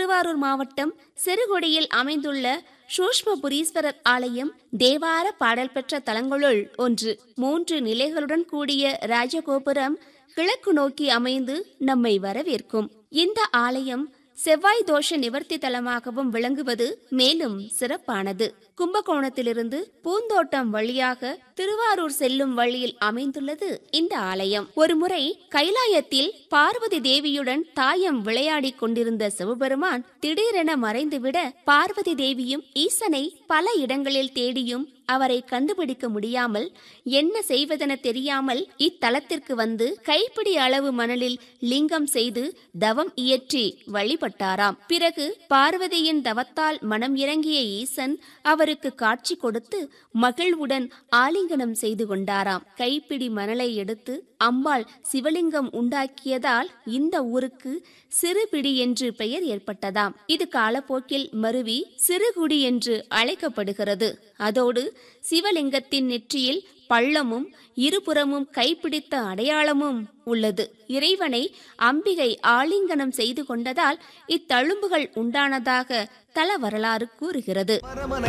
திருவாரூர் மாவட்டம் செருகொடியில் அமைந்துள்ள சூஷ்மபுரீஸ்வரர் ஆலயம் தேவார பாடல் பெற்ற தலங்களுள் ஒன்று மூன்று நிலைகளுடன் கூடிய ராஜகோபுரம் கிழக்கு நோக்கி அமைந்து நம்மை வரவேற்கும் இந்த ஆலயம் செவ்வாய் தோஷ நிவர்த்தி தலமாகவும் விளங்குவது மேலும் சிறப்பானது கும்பகோணத்திலிருந்து பூந்தோட்டம் வழியாக திருவாரூர் செல்லும் வழியில் அமைந்துள்ளது இந்த ஆலயம் ஒருமுறை கைலாயத்தில் பார்வதி தேவியுடன் தாயம் விளையாடிக் கொண்டிருந்த சிவபெருமான் திடீரென மறைந்துவிட பார்வதி தேவியும் ஈசனை பல இடங்களில் தேடியும் அவரை கண்டுபிடிக்க முடியாமல் என்ன செய்வதென தெரியாமல் இத்தலத்திற்கு வந்து கைப்பிடி அளவு மணலில் லிங்கம் செய்து தவம் இயற்றி வழிபட்டாராம் பிறகு பார்வதியின் தவத்தால் மனம் இறங்கிய ஈசன் அவருக்கு காட்சி கொடுத்து மகிழ்வுடன் ஆலிங்கனம் செய்து கொண்டாராம் கைப்பிடி மணலை எடுத்து அம்பாள் சிவலிங்கம் உண்டாக்கியதால் இந்த ஊருக்கு சிறுபிடி என்று பெயர் ஏற்பட்டதாம் இது காலப்போக்கில் மருவி சிறுகுடி என்று அழைக்கப்படுகிறது அதோடு சிவலிங்கத்தின் நெற்றியில் பள்ளமும் இருபுறமும் கைப்பிடித்த அடையாளமும் உள்ளது இறைவனை அம்பிகை ஆலிங்கனம் செய்து கொண்டதால் இத்தழும்புகள் உண்டானதாக தல வரலாறு கூறுகிறது அரமனை